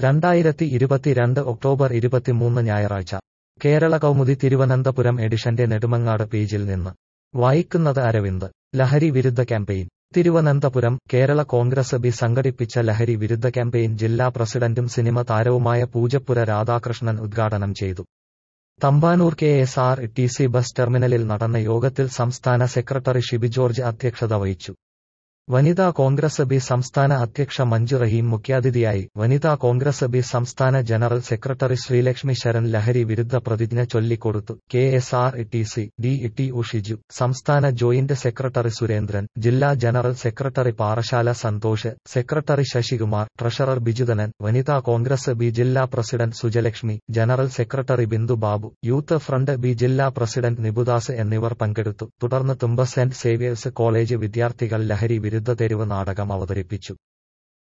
രണ്ടായിരത്തി ഇരുപത്തിരണ്ട് ഒക്ടോബർ ഇരുപത്തിമൂന്ന് ഞായറാഴ്ച കേരള കൗമുദി തിരുവനന്തപുരം എഡിഷന്റെ നെടുമങ്ങാട് പേജിൽ നിന്ന് വായിക്കുന്നത് അരവിന്ദ് ലഹരി വിരുദ്ധ campaign Thiruvananthapuram Kerala Congress B സംഘടിപ്പിച്ച ലഹരി വിരുദ്ധ ക്യാമ്പയിൻ ജില്ലാ പ്രസിഡന്റും സിനിമ താരവുമായ പൂജപ്പുര രാധാകൃഷ്ണൻ ഉദ്ഘാടനം ചെയ്തു Thampanoor K S R T C bus ടെർമിനലിൽ നടന്ന യോഗത്തിൽ സംസ്ഥാന സെക്രട്ടറി ഷിബി ജോർജ് അധ്യക്ഷത വഹിച്ചു വനിതാ കോൺഗ്രസ് ബി സംസ്ഥാന അധ്യക്ഷ മഞ്ജു റഹീം മുഖ്യാതിഥിയായി വനിതാ കോൺഗ്രസ് ബി സംസ്ഥാന ജനറൽ സെക്രട്ടറി ശ്രീലക്ഷ്മി ശരൺ ലഹരി വിരുദ്ധ പ്രതിജ്ഞ ചൊല്ലിക്കൊടുത്തു K S R T C D T Ushiju സംസ്ഥാന ജോയിന്റ് സെക്രട്ടറി സുരേന്ദ്രൻ ജില്ലാ general secretary Parassala Santhosh secretary Sasikumar treasurer Bijudhanan വനിതാ കോൺഗ്രസ് ബി ജില്ലാ president Sujalakshmi general secretary Bindu Babu youth front B ജില്ലാ പ്രസിഡന്റ് നിബുദാസ് എന്നിവർ പങ്കെടുത്തു തുടർന്ന് തുമ്പ സെന്റ് സേവിയേഴ്സ് കോളേജ് വിദ്യാർത്ഥികൾ ലഹരി വിരുദ്ധ തെരുവ് നാടകം അവതരിപ്പിച്ചു